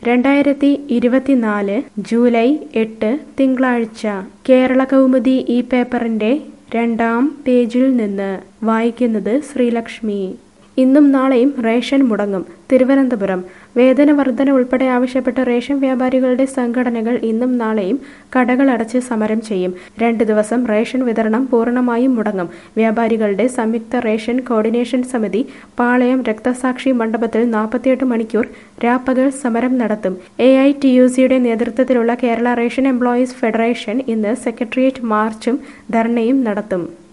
രണ്ടായിരത്തി ഇരുപത്തിനാല് ജൂലൈ എട്ട് തിങ്കളാഴ്ച കേരള കൗമുദി ഈ പേപ്പറിന്റെ രണ്ടാം പേജിൽ നിന്ന് വായിക്കുന്നത് ശ്രീലക്ഷ്മി ഇന്നും നാളെയും റേഷൻ മുടങ്ങും തിരുവനന്തപുരം വേതന വർധന ഉൾപ്പെടെ ആവശ്യപ്പെട്ട് റേഷൻ വ്യാപാരികളുടെ സംഘടനകൾ ഇന്നും നാളെയും കടകൾ അടച്ച് സമരം ചെയ്യും രണ്ട് ദിവസം റേഷൻ വിതരണം പൂർണ്ണമായും മുടങ്ങും വ്യാപാരികളുടെ സംയുക്ത റേഷൻ കോർഡിനേഷൻ സമിതി പാളയം രക്തസാക്ഷി മണ്ഡപത്തിൽ നാൽപ്പത്തിയെട്ട് മണിക്കൂർ രാപ്പകൽ സമരം നടത്തും എ ഐ ടി യു സിയുടെ നേതൃത്വത്തിലുള്ള കേരള റേഷൻ എംപ്ലോയീസ് ഫെഡറേഷൻ ഇന്ന് സെക്രട്ടേറിയറ്റ് മാർച്ചും ധർണയും നടത്തും